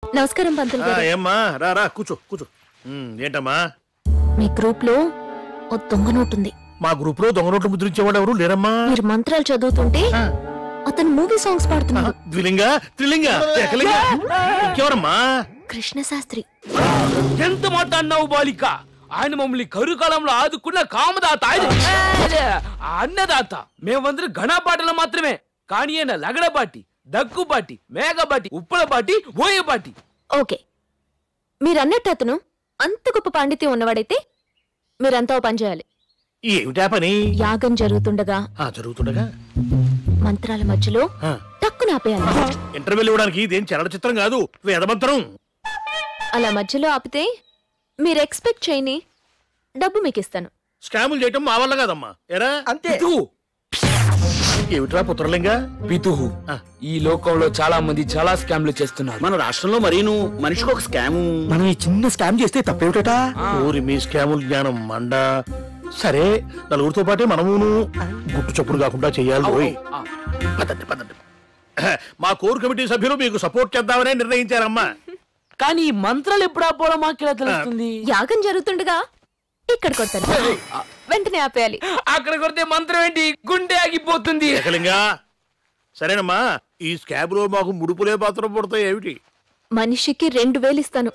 నమస్కారం పంతులు ఆ, గారు ఏమ్మా రా రా కూర్చో కూర్చో ఉమ్, ఏంటమ్మా మీ గ్రూప్ లో ఓ దొంగ నోటు ఉంది మా గ్రూప్ లో దొంగ నోట్లు ముద్రించేవాడు ఎవరు లేరమ్మా మీరు మంత్రాలు చదువుతుంటే ఆ. అతను మూవీ సాంగ్స్ ఆ, పాడుతున్నాడు ద్విలింగ త్రిలింగ ఏకలింగ ఇంకెవరమ్మా కృష్ణ శాస్త్రి ఎంత మాట అన్నావు బాలిక ఆయన మమ్మల్ని కరుకాలంలో ఆదుకున్న కామదాత ఆయన అదే, అన్నదాత మేమందరం ఘనపాటలు మాత్రమే కానీ ఆయన లగడబాటి దగ్గుబాటి మేఘబాటి ఉప్పలబాటి ఓయబాటి ఓకే మీరన్నట్టు అతను అంత గొప్ప పాండిత్యం ఉన్నవాడైతే మీరంతా ఓ పని చేయాలి ఏమిటా పని యాగం జరుగుతుండగా ఆ, జరుగుతుండగా మంత్రాల మధ్యలో ఆ, టక్కున ఆపేయాలి ఇంటర్వెల్ ఇవ్వడానికి ఇదేం చలన చిత్రం కాదు వేదమంత్రం అలా మధ్యలో ఆపితే మీరు ఎక్స్పెక్ట్ చేయని డబ్బు మీకు ఇస్తాను స్కాములు చేయటం మా వల్ల కాదమ్మా ఎరా అంతే పితుహు ఏమిట్రా పుత్రలింగ పితుహు ఆ. ఈ లోకంలో చాలా మంది చాలా స్కామ్లు చేస్తున్నారు మన రాష్ట్రంలో మరీను మనిషికి ఒక స్కాము మనం ఈ చిన్న స్కామ్ చేస్తే తప్పేమిటట ఊరి మీ స్కాముల జ్ఞానం మండ సరే నలుగురితో పాటే మనమును గుట్టు చప్పుడు కాకుండా చెయ్యాలి ఓయ్. ఆ. పదండి పదండి మా కోర్ కమిటీ సభ్యులు మీకు సపోర్ట్ చేద్దామనే నిర్ణయించారమ్మా కానీ ఈ మంత్రాలు ఎప్పుడు ఆపోవలో మాకెలా తెలుస్తుంది యాగం జరుగుతుండగా ఇక్కడ కొడతాను వెంటనే ఆపేయాలి అక్కడ కొడితే మంత్రం ఏంటి గుండె ఆగిపోతుంది ఏకలింగా సరేనమ్మా ఈ స్కాబ్ లో మాకు ముడుపులే పాత్ర పడతాయి ఏమిటి మనిషికి రెండు వేలు ఇస్తాను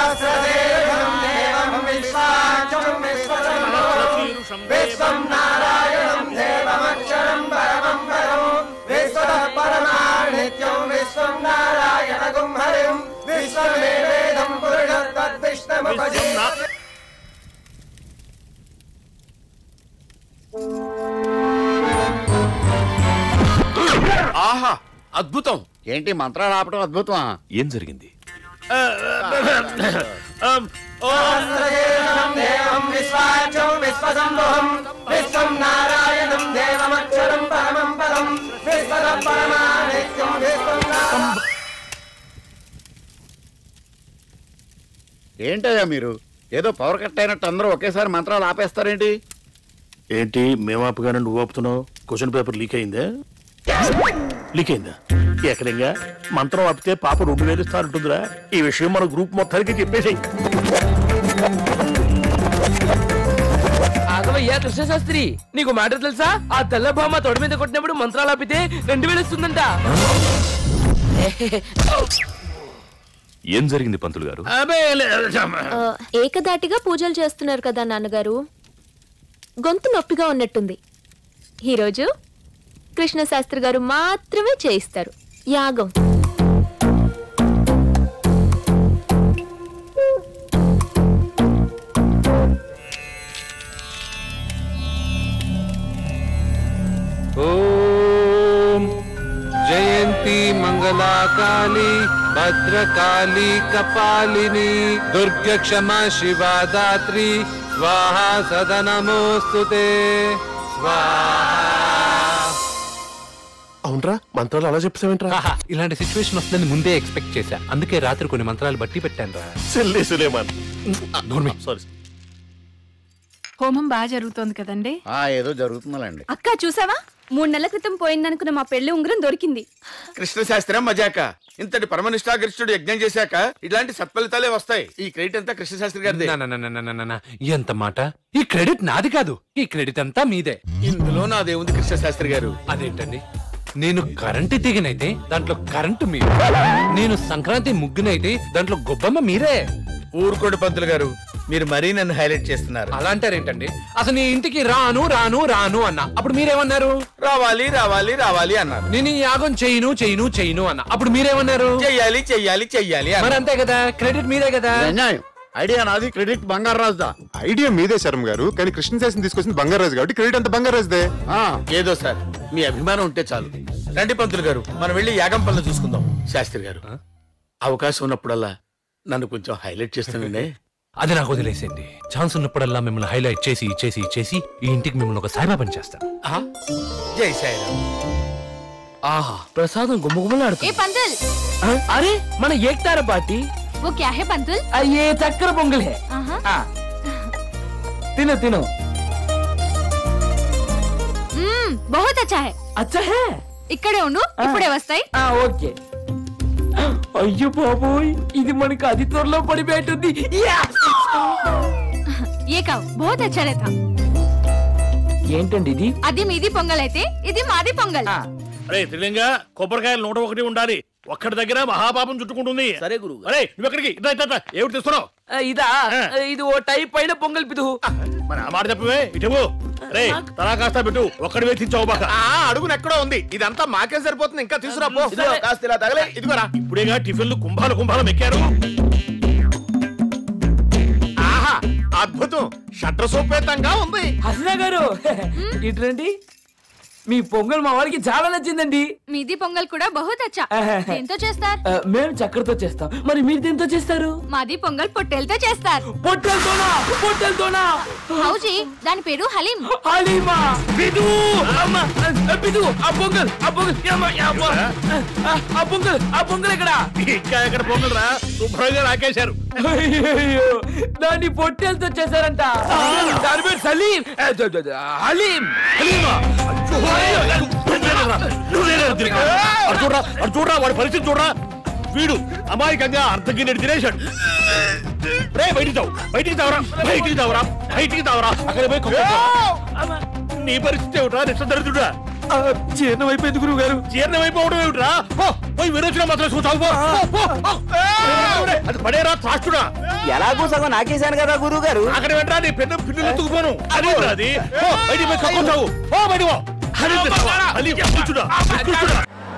ఆహా అద్భుతం ఏంటి మంత్రాలు ఆపడం అద్భుతమా ఏం జరిగింది ఆమ్, ఓ, ఏంటయ్యా మీరు ఏదో పవర్ కట్ అయినట్టు అందరూ ఒకేసారి మంత్రాలు ఆపేస్తారేంటి ఏంటి మేము ఆపుగానే నువ్వు ఆపుతున్నావు క్వశ్చన్ పేపర్ లీక్ అయిందా లీక్ అయిందా ఏకలింగా మంత్రం ఆపితే పాప రెండు వేలు ఇస్తానంటుందిరా ఈ విషయం మన గ్రూప్ మొత్తానికి చెప్పేసి ఆగవయ్యా కృష్ణశాస్త్రి నీకు మాట తెలుసా ఆ తెల్ల భామ తొడ మీద కొట్టినప్పుడు మంత్రాలు ఆపితే రెండు వేలు ఇస్తుందంట ఏం జరిగింది పంతులు గారు అబే లే- ఆ, ఏకదాటిగా పూజలు చేస్తున్నారు కదా నాన్నగారు గొంతు నొప్పిగా ఉన్నట్టుంది ఈరోజు కృష్ణ శాస్త్రి గారు మాత్రమే చేయిస్తారు యాగం ఓం జయంతి మంగళాకాళి భద్రకాళి కపాలిని దుర్గ క్షమా శివా దాత్రి స్వాహా సదనమోస్తుతే అవునరా మంత్రాలు అలా చెప్తావేంట్రా ఆహా, ఇలాంటి సిచ్యువేషన్ వస్తుందని ముందే ఎక్స్పెక్ట్ చేశా అందుకే రాత్రి కొన్ని మంత్రాలు బట్టి పెట్టాను రా సెల్లే సులేమాన్ సారీ హోమం బాగా జరుగుతోంది కదండి ఆ ఏదో జరుగుతుందండి అక్క చూసావా మూడు నెలల క్రితం పోయిందనుకున్న మా పెళ్లి ఉంగరం దొరికింది కృష్ణశాస్త్రం మజాక ఇంతటి పరమనిష్టాగరిష్ఠుడు యజ్ఞం చేశాక ఇలాంటి సత్ఫలితాలే వస్తాయి ఈ క్రెడిట్ అంతా కృష్ణశాస్త్రి గారిదే నా, నా, నా, నా, నా, నా, నా. ఎంత మాట ఈ క్రెడిట్ నాది కాదు ఈ క్రెడిట్ అంతా మీదే ఇందులో నాదేముంది కృష్ణశాస్త్రి గారు అదేంటండి నేను కరెంటు దిగినైతే దాంట్లో కరెంటు మీరు నేను సంక్రాంతి ముగ్గునైతే దాంట్లో గొబ్బమ్మ మీరే ఊరుకోడు పంతులు గారు మీరు మరీ నన్ను హైలైట్ చేస్తున్నారు అలా అంటారేంటండి అసలు నీ ఇంటికి రాను రాను రాను అన్న అప్పుడు మీరేమన్నారు రావాలి రావాలి రావాలి అన్నారు నేను ఈ యాగం చేయను చేయను చేయను అన్న అప్పుడు మీరేమన్నారు చెయ్యాలి చెయ్యాలి చెయ్యాలి మరి అన్నారు అంతే కదా క్రెడిట్ మీరే కదా ఇది అన్యాయం ఐడియా నాది క్రెడిట్ బంగారు రాజుదా ఐడియా మీదే శర్మ గారు కానీ కృష్ణ శాసనం తీసుకొచ్చింది బంగారాజు కాబట్టి క్రెడిట్ అంత బంగారాజుదే ఆ, ఏదో సార్ మీ అభిమానం ఉంటే చాలు రండి పంతులు గారు మనం వెళ్ళి యాగం పనులు చూసుకుందాం శాస్త్రి గారు అవకాశం ఉన్నప్పుడల్లా నన్ను కొంచెం హైలైట్ చేస్తానండి అది నాకు వదిలేసేయండి ఛాన్స్ ఉన్నప్పుడల్లా మిమ్మల్ని హైలైట్ చేసి చేసి చేసి ఈ ఇంటికి మిమ్మల్ని ఒక సాయిబాబాని చేస్తాను ఆ? జై సాయిరామ్ ఆహా ప్రసాదం గుమ్మగుమ్మలాడుతుంది పంతుల్ అరే మన ఏక్తార పార్టీ वो क्या है पंतुल అయ్యే చక్కెర పొంగల్ హే ఆ. తిను తిను बहुत अच्छा है అచ్చా హే ఇక్కడే ఉండు ఇప్పుడే వస్తాయి ఆ, ఓకే అయ్యో బాబోయ్ ఇది మనకి అతి త్వరలో పడిపోయేటుంది యా! ఏ కావు బహుత్ అచ్చా రేతా ఏంటండి ఇది అది మీది పొంగల్ అయితే ఇది మాది పొంగల్ ఆ, అరే త్రిలింగ కొబ్బరికాయలు నూట ఒకటి ఉండాలి ఒక్కడి దగ్గర మహాపాపం చుట్టుకుంటుంది సరే గురువు అరే నువ్వు ఎక్కడికి ఇట్లా ఇట్లా, ఇట్లా. ఏమిటి తెస్తున్నావు ఆ, ఇదా ఆ. ఇది ఓ టైప్ అయిన పొంగల్ పిదు మరి ఆ మాట చెప్పవే ఇటు రే తలా కాస్త పెట్టు ఒక్కడివే తెచ్చావు బాక ఆ అడుగున ఎక్కడో ఉంది ఇదంతా మాకే సరిపోతుంది ఇంకా తీసుకురా పో ఇదిగో, కాస్త ఇలా తగలే ఇదిగోరా ఇప్పుడేగా టిఫిన్లు కుంభాలు కుంభాలు మెక్కారు ఆహా అద్భుతం షట్ర సోపేతంగా ఉంది హసనా గారు ఇట్రండి మీ పొంగల్ మా వారికి చాలా నచ్చిందండి మీది పొంగల్ కూడా బహుత్ అచ్చా దేంతో చేస్తారు ఆ, మేము చక్కెరతో చేస్తాం మరి మీరు దేంతో చేస్తారు మాది పొంగల్ పొట్టేలతో చేస్తారు పొట్టెలతోనా పొట్టెలతోనా హౌజీ దాని పేరు హలీం హలీమా బిదు అమ్మ ఆ, బిదు ఆ పొంగల్ ఆ పొంగల్ యమ్మ, యమ్మ. ఆ, ఆ పొంగల్ ఆ పొంగల్ ఎక్కడ ఇంకా ఎక్కడ పొంగలరా శుభ్రంగా రాకేశారు అయ్యయ్యో, దాన్ని పొట్టెలతో చేశారంట దాని పేరు సలీం ఆ, ద, ద, ద, హలీం హలీమా! అయ్యో! నువ్వేనరా? నువ్వేనరా తిరిగి? అటు చూడరా అటు చూడరా వాడి పరిస్థితి చూడరా వీడు అమాయకంగా అర్థం తినేశాడు రే బయటికి తావు బయటికి తావరా బయటికి తావరా బయటికి తావరా అక్కడ పోయి కుక్క అమ్మ. నీ పరిస్థితి ఏమిట్రా నిష్ట దరిద్రుడా ఆ, జీర్ణం అయిపోయింది గురువు గారు జీర్ణం అయిపోవడం ఏమిట్రా పో, పోయి విరోచన మాత్రం చూసావు పో, పో, పో, పో. అది పడేరా త్రాష్టుడా ఎలాగో సగం నాకేశాను కదా గురువు గారు అక్కడ వెంటరా నీ పెన్ను పిన్నులు ఎత్తుకుపోను అది అది పో, బయటికి పోయి కక్కుంటావు పో బయట పో హలి తెచ్చుకో. హలి కూర్చుడా కూర్చుడా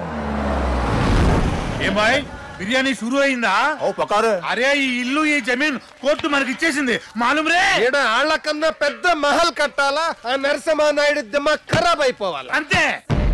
ఏ బాయ్ బిర్యానీ షురు అయిందా ఓ పకారు అరే ఈ ఇల్లు ఈ జమీన్ కోర్టు మనకి ఇచ్చేసింది మాలూమ్ రే ఈడ ఆళ్ల కన్నా పెద్ద మహల్ కట్టాలా ఆ నరసింహ నాయుడు దిమాగ్ ఖరాబ్ అయిపోవాలా అంతే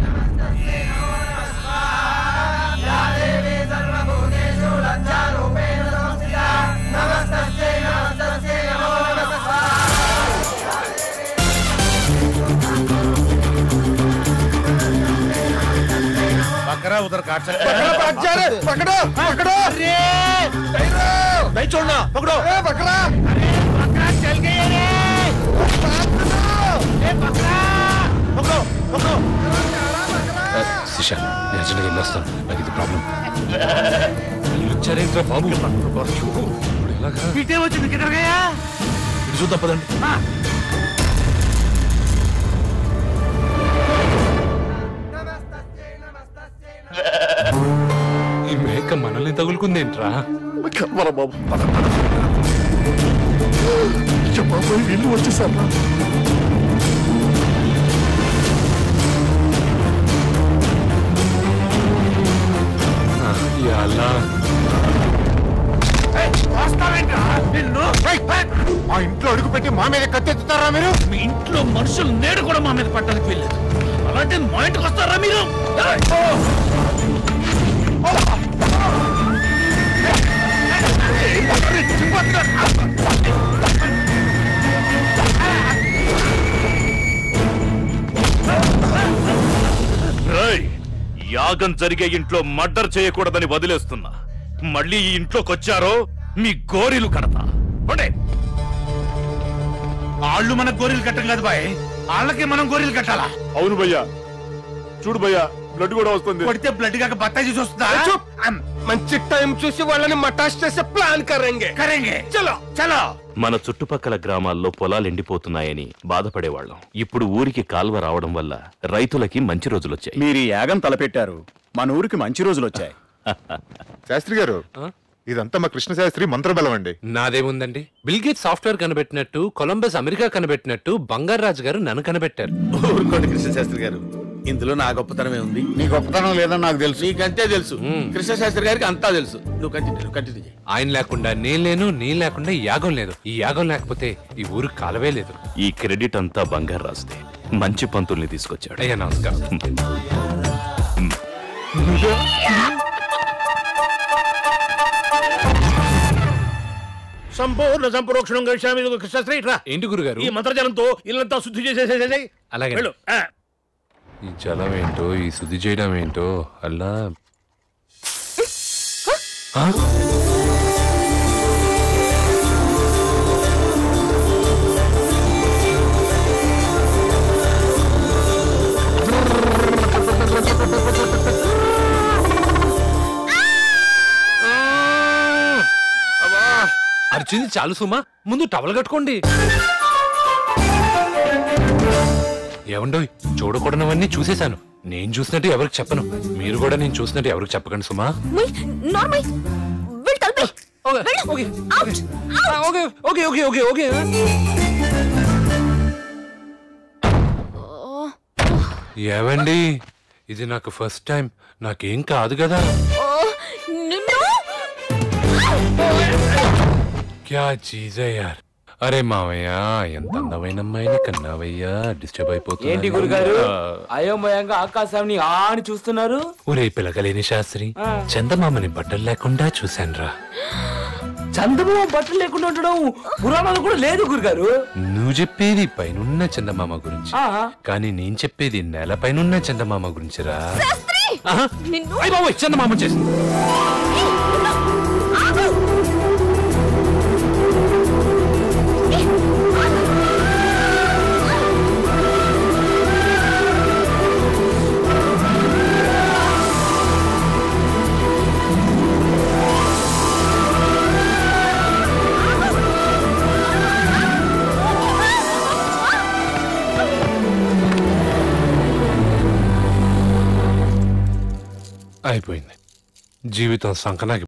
बकरा उधर काट सकता है పకడో పకడో దయ చూడనా పక్కడో పకడా శిష నేను అర్జెంట్గా వెళ్ళొస్తాను నాకు ఇది ప్రాబ్లం వీళ్ళు వచ్చారేంట్రా బాబు ఇప్పుడు ఎలాగా पीटे वो चुन किधर गया ఇటు చూద్దాం పదండి ఈ మేక మనల్ని తగులుకుందేంట్రా మన బాబు పద, పద. అయ్యో బాబోయ్, వీళ్ళు వచ్చేసారా ఎలా మా ఇంట్లో అడుగు పెట్టి మా మీద కత్తెత్తుతారా మీరు మీ ఇంట్లో మనుషులు నేడు కూడా మా మీద పట్టడానికి వెళ్ళలేదు అలాంటి మా ఇంటికి వస్తారా మీరు రేయ్, యాగం జరిగే ఇంట్లో మర్డర్ చేయకూడదని వదిలేస్తున్నా మళ్ళీ ఈ ఇంట్లోకి వచ్చారో మీ గోరీలు కడతా ఉండే వాళ్ళు మన గోరీలు కట్టం కాదు బాయ్ వాళ్ళకి మనం గోరీలు కట్టాలా అవును భయ్యా చూడు భయ్యా బ్లడ్ కూడా వస్తుంది కొడితే బ్లడ్ కాక బత్తాయి చూసి వస్తుందా అమ్, మంచి టైం చూసి వాళ్ళని మటాష్ చేసే ప్లాన్ కరెంగే కరేంగే చలో చలో మన చుట్టుపక్కల గ్రామాల్లో పొలాలు ఎండిపోతున్నాయని బాధపడేవాళ్ళం ఇప్పుడు ఊరికి కాల్వ రావడం వల్ల రైతులకి మంచి రోజులొచ్చాయి మీరు ఈ యాగం తలపెట్టారు మన ఊరికి మంచి రోజులు వచ్చాయి శాస్త్రి గారు ఇదంతా మా కృష్ణ శాస్త్రి మంత్రబలం అండి నాదేముందండి బిల్ గేట్ సాఫ్ట్వేర్ కనిపెట్టినట్టు కొలంబస్ అమెరికా కనిపెట్టినట్టు బంగారాజు గారు నన్ను కనిపెట్టారు ఊరుకోండి కృష్ణశాస్త్రి గారు ఇందులో నా గొప్పతనమే ఉంది నీ గొప్పతనం లేదని నాకు తెలుసు నీకంతే తెలుసు కృష్ణశాస్త్రి గారికి అంతా తెలుసు నువ్వు కంటిన్యూ నువ్వు కంటిన్యూ చేయి ఆయన లేకుండా నేను లేను నేను లేకుండా ఈ యాగం లేదు ఈ యాగం లేకపోతే ఈ ఊరు కాలవే లేదు ఈ క్రెడిట్ అంతా బంగారు రాస్తే మంచి పంతుల్ని తీసుకొచ్చాడు అయ్యా నమస్కారం సంపూర్ణ సంప్రోక్షణం కలిశామి కృష్ణశ్రీ ఇట్రా ఏంటి గురుగారు ఈ మంత్రజలంతో ఇల్లంతా శుద్ధి చేసేసేసేయ్ అలాగే వెళ్ళు ఆ. ఈ జలం ఏంటో ఈ శుద్ధి చేయడం ఏంటో అలా ఆ? అరిచింది చాలు సుమా ముందు టవల్ కట్టుకోండి ఏమండోయ్ చూడకూడనవన్నీ చూసేశాను నేను చూసినట్టు ఎవరికి చెప్పను మీరు కూడా నేను చూసినట్టు ఎవరికి చెప్పకండి సుమా ముయ్ నార్మల్ వెళ్ళు తలపై okay okay okay okay okay okay ఏవండి ఇది నాకు ఫస్ట్ టైం నాకేం కాదు కదా నిన్ను క్యా చీజ్ హై యార్ అరే మావయ్య ఎంత అందమైన అమ్మాయిని కన్నావయ్యా డిస్టర్బ్ అయిపోతుంది ఏంటి గురుగారు అయోమయంగా ఆకాశాన్ని ఆని చూస్తున్నారు ఒరే పిలకలేని శాస్త్రి ఆ. చందమామని బట్టలు లేకుండా చూశానురా చందమామ బట్టలు లేకుండా ఉండడం పురాణాలు కూడా లేదు గురుగారు నువ్వు చెప్పేది పైనున్న చందమామ గురించి ఆహా. కానీ నేను చెప్పేది నేల పైనున్న చందమామ గురించిరా ఆహా. నిన్ను అయ్ బాబోయ్ చందమామ చేసింది అయిపోయింది జీవితం సంకనాకి